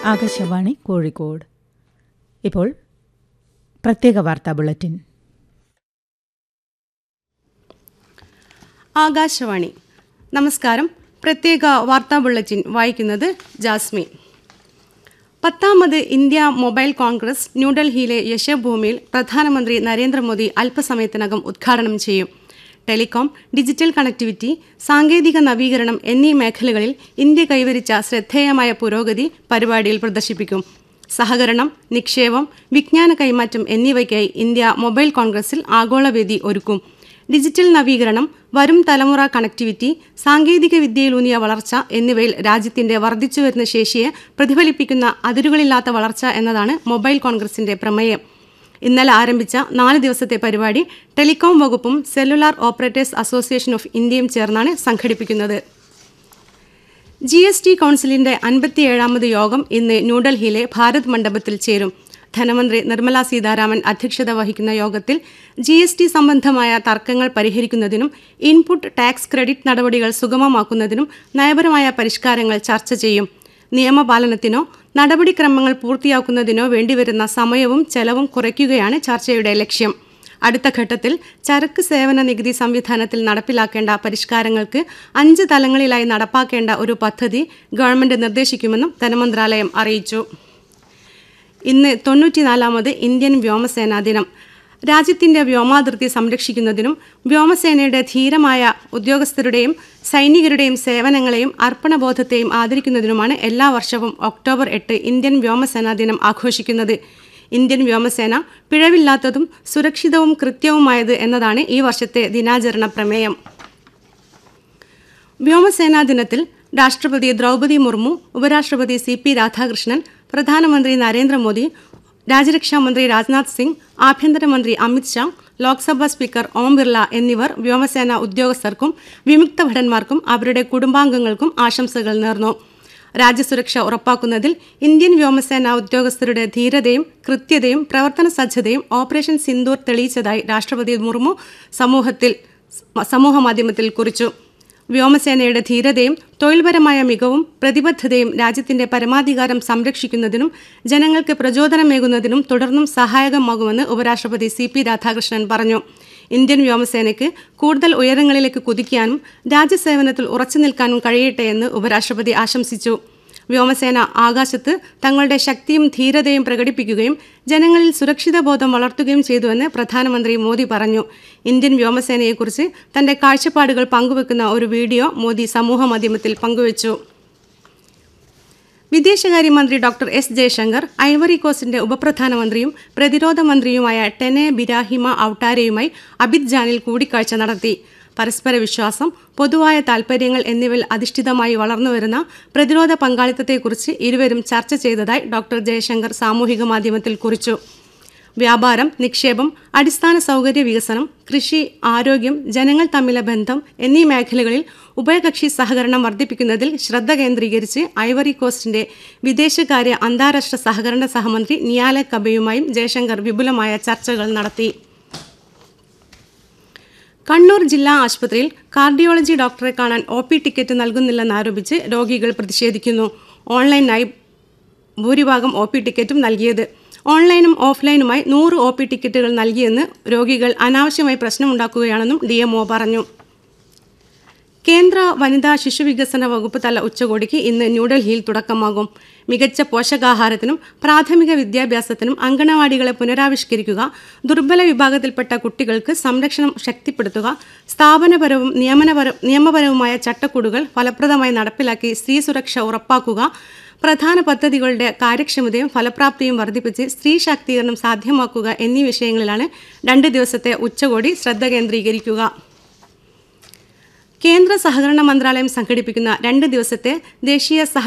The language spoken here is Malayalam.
ആകാശവാണി കോഴിക്കോട് ഇപ്പോൾ പ്രത്യേക വാർത്താ ബുള്ളറ്റിൻ ആകാശവാണി നമസ്കാരം പ്രത്യേക വാർത്താ ബുള്ളറ്റിൻ വായിക്കുന്നത് ജാസ്മിൻ പത്താമത് ഇന്ത്യ മൊബൈൽ കോൺഗ്രസ് ന്യൂഡൽഹിയിലെ യശഭൂമിയിൽ പ്രധാനമന്ത്രി നരേന്ദ്രമോദി അല്പസമയത്തിനകം ഉദ്ഘാടനം ചെയ്യും ടെലികോം ഡിജിറ്റൽ കണക്ടിവിറ്റി സാങ്കേതിക നവീകരണം എന്നീ മേഖലകളിൽ ഇന്ത്യ കൈവരിച്ച ശ്രദ്ധേയമായ പുരോഗതി പരിപാടിയിൽ പ്രദർശിപ്പിക്കും സഹകരണം നിക്ഷേപം വിജ്ഞാന കൈമാറ്റം എന്നിവയ്ക്കായി ഇന്ത്യ മൊബൈൽ കോൺഗ്രസിൽ ആഗോളവേദി ഒരുക്കും ഡിജിറ്റൽ നവീകരണം വരും തലമുറ കണക്ടിവിറ്റി സാങ്കേതിക വിദ്യയിലൂന്നിയ വളർച്ച എന്നിവയിൽ രാജ്യത്തിന്റെ വർദ്ധിച്ചുവരുന്ന ശേഷിയെ പ്രതിഫലിപ്പിക്കുന്ന അതിരുകളില്ലാത്ത വളർച്ച എന്നതാണ് മൊബൈൽ കോൺഗ്രസിന്റെ പ്രമേയം ഇന്നലെ ആരംഭിച്ച നാല് ദിവസത്തെ പരിപാടി ടെലികോം വകുപ്പും സെല്ലുലാർ ഓപ്പറേറ്റേഴ്സ് അസോസിയേഷൻ ഓഫ് ഇന്ത്യയും ചേർന്നാണ് സംഘടിപ്പിക്കുന്നത് ജി എസ് ടി കൗൺസിലിന്റെ അൻപത്തിയേഴാമത് യോഗം ഇന്ന് ന്യൂഡൽഹിയിലെ ഭാരത് മണ്ഡപത്തിൽ ചേരും ധനമന്ത്രി നിർമ്മല സീതാരാമൻ അധ്യക്ഷത വഹിക്കുന്ന യോഗത്തിൽ ജി എസ് ടി സംബന്ധമായ തർക്കങ്ങൾ പരിഹരിക്കുന്നതിനും ഇൻപുട്ട് ടാക്സ് ക്രെഡിറ്റ് നടപടികൾ സുഗമമാക്കുന്നതിനും നയപരമായ പരിഷ്കാരങ്ങൾ ചർച്ച ചെയ്യും നിയമപാലനത്തിനോ നടപടിക്രമങ്ങൾ പൂർത്തിയാക്കുന്നതിനോ വേണ്ടിവരുന്ന സമയവും ചെലവും കുറയ്ക്കുകയാണ് ചർച്ചയുടെ ലക്ഷ്യം അടുത്ത ഘട്ടത്തിൽ ചരക്ക് സേവന നികുതി സംവിധാനത്തിൽ നടപ്പിലാക്കേണ്ട പരിഷ്കാരങ്ങൾക്ക് അഞ്ച് തലങ്ങളിലായി നടപ്പാക്കേണ്ട ഒരു പദ്ധതി ഗവൺമെന്റ് നിർദ്ദേശിക്കുമെന്നും ധനമന്ത്രാലയം അറിയിച്ചു ഇന്ന് തൊണ്ണൂറ്റിനാലാമത് ഇന്ത്യൻ വ്യോമസേനാ ദിനം രാജ്യത്തിന്റെ വ്യോമാതിർത്തി സംരക്ഷിക്കുന്നതിനും വ്യോമസേനയുടെ ധീരമായ ഉദ്യോഗസ്ഥരുടെയും സൈനികരുടെയും സേവനങ്ങളെയും അർപ്പണബോധത്തെയും ആദരിക്കുന്നതിനുമാണ് എല്ലാ വർഷവും ഒക്ടോബർ എട്ട് ഇന്ത്യൻ വ്യോമസേനാ ദിനം ആഘോഷിക്കുന്നത് ഇന്ത്യൻ വ്യോമസേന പിഴവില്ലാത്തതും സുരക്ഷിതവും കൃത്യവുമായത് എന്നതാണ് ഈ വർഷത്തെ ദിനാചരണ പ്രമേയം വ്യോമസേനാ ദിനത്തിൽ രാഷ്ട്രപതി ദ്രൗപദി മുർമു ഉപരാഷ്ട്രപതി സി പി രാധാകൃഷ്ണൻ പ്രധാനമന്ത്രി നരേന്ദ്രമോദി രാജ്യരക്ഷാമന്ത്രി രാജ്നാഥ് സിംഗ് ആഭ്യന്തരമന്ത്രി അമിത്ഷാ ലോക്സഭാ സ്പീക്കർ ഓം ബിർള എന്നിവർ വ്യോമസേന ഉദ്യോഗസ്ഥർക്കും വിമുക്ത ഭടന്മാർക്കും അവരുടെ കുടുംബാംഗങ്ങൾക്കും ആശംസകൾ നേർന്നു രാജ്യസുരക്ഷ ഉറപ്പാക്കുന്നതിൽ ഇന്ത്യൻ വ്യോമസേന ഉദ്യോഗസ്ഥരുടെ ധീരതയും കൃത്യതയും പ്രവർത്തന സജ്ജതയും ഓപ്പറേഷൻ സിന്ദൂർ തെളിയിച്ചതായി രാഷ്ട്രപതി മുർമു സമൂഹത്തിൽ സമൂഹമാധ്യമത്തിൽ കുറിച്ചു വ്യോമസേനയുടെ ധീരതയും തൊഴിൽപരമായ മികവും പ്രതിബദ്ധതയും രാജ്യത്തിന്റെ പരമാധികാരം സംരക്ഷിക്കുന്നതിനും ജനങ്ങൾക്ക് പ്രചോദനമേകുന്നതിനും തുടർന്നും സഹായകമാകുമെന്ന് ഉപരാഷ്ട്രപതി സി പി രാധാകൃഷ്ണൻ പറഞ്ഞു ഇന്ത്യൻ വ്യോമസേനയ്ക്ക് കൂടുതൽ ഉയരങ്ങളിലേക്ക് കുതിക്കാനും രാജ്യസേവനത്തിൽ ഉറച്ചു നിൽക്കാനും കഴിയട്ടെ എന്ന് ഉപരാഷ്ട്രപതി ആശംസിച്ചു വ്യോമസേന ആകാശത്ത് തങ്ങളുടെ ശക്തിയും ധീരതയും പ്രകടിപ്പിക്കുകയും ജനങ്ങളിൽ സുരക്ഷിത ബോധം വളർത്തുകയും ചെയ്തുവെന്ന് പ്രധാനമന്ത്രി മോദി പറഞ്ഞു ഇന്ത്യൻ വ്യോമസേനയെക്കുറിച്ച് തന്റെ കാഴ്ചപ്പാടുകൾ പങ്കുവെക്കുന്ന ഒരു വീഡിയോ മോദി സമൂഹമാധ്യമത്തിൽ പങ്കുവച്ചു വിദേശകാര്യമന്ത്രി ഡോക്ടർ എസ് ജയശങ്കർ ഐവറി കോസ്റ്റിന്റെ ഉപപ്രധാനമന്ത്രിയും പ്രതിരോധ മന്ത്രിയുമായ ടെനെ ബിരാഹിമ ഔട്ടാരയുമായി അബിദ്ജാനിൽ കൂടിക്കാഴ്ച നടത്തി പരസ്പര വിശ്വാസം പൊതുവായ താൽപ്പര്യങ്ങൾ എന്നിവയിൽ അധിഷ്ഠിതമായി വളർന്നുവരുന്ന പ്രതിരോധ പങ്കാളിത്തത്തെക്കുറിച്ച് ഇരുവരും ചർച്ച ചെയ്തതായി ഡോക്ടർ ജയശങ്കർ സാമൂഹിക മാധ്യമത്തിൽ കുറിച്ചു വ്യാപാരം നിക്ഷേപം അടിസ്ഥാന സൗകര്യ വികസനം കൃഷി ആരോഗ്യം ജനങ്ങൾ തമ്മിലെ ബന്ധം എന്നീ മേഖലകളിൽ ഉഭയകക്ഷി സഹകരണം വർദ്ധിപ്പിക്കുന്നതിൽ ശ്രദ്ധ കേന്ദ്രീകരിച്ച് ഐവറി കോസ്റ്റിന്റെ വിദേശകാര്യ അന്താരാഷ്ട്ര സഹകരണ സഹമന്ത്രി നിയാല കബയുമായും ജയശങ്കർ വിപുലമായ ചർച്ചകൾ നടത്തി കണ്ണൂർ ജില്ലാ ആശുപത്രിയിൽ കാർഡിയോളജി ഡോക്ടറെ കാണാൻ ഒ പി ടിക്കറ്റ് നൽകുന്നില്ലെന്നാരോപിച്ച് രോഗികൾ പ്രതിഷേധിക്കുന്നു ഓൺലൈനായി ഭൂരിഭാഗം ഒ പി ടിക്കറ്റും നൽകിയത് ഓൺലൈനും ഓഫ്ലൈനുമായി നൂറ് ഒ പി ടിക്കറ്റുകൾ നൽകിയെന്ന് രോഗികൾ അനാവശ്യമായി പ്രശ്നമുണ്ടാക്കുകയാണെന്നും ഡി എംഒ പറഞ്ഞു കേന്ദ്ര വനിതാ ശിശുവികസന വകുപ്പ് തല ഉച്ചകോടിക്ക് ഇന്ന് ന്യൂഡൽഹിയിൽ തുടക്കമാകും മികച്ച പോഷകാഹാരത്തിനും പ്രാഥമിക വിദ്യാഭ്യാസത്തിനും അങ്കണവാടികളെ പുനരാവിഷ്കരിക്കുക ദുർബല വിഭാഗത്തിൽപ്പെട്ട കുട്ടികൾക്ക് സംരക്ഷണം ശക്തിപ്പെടുത്തുക സ്ഥാപനപരവും നിയമനപര നിയമപരവുമായ ചട്ടക്കൂടുകൾ ഫലപ്രദമായി നടപ്പിലാക്കി സ്ത്രീ സുരക്ഷ ഉറപ്പാക്കുക പ്രധാന പദ്ധതികളുടെ കാര്യക്ഷമതയും ഫലപ്രാപ്തിയും വർദ്ധിപ്പിച്ച് സ്ത്രീ ശാക്തീകരണം സാധ്യമാക്കുക എന്നീ വിഷയങ്ങളിലാണ് രണ്ട് ദിവസത്തെ ഉച്ചകോടി ശ്രദ്ധ കേന്ദ്രീകരിക്കുക കേന്ദ്ര സഹകരണ മന്ത്രാലയം സംഘടിപ്പിക്കുന്ന രണ്ട് ദിവസത്തെ ദേശീയ സഹ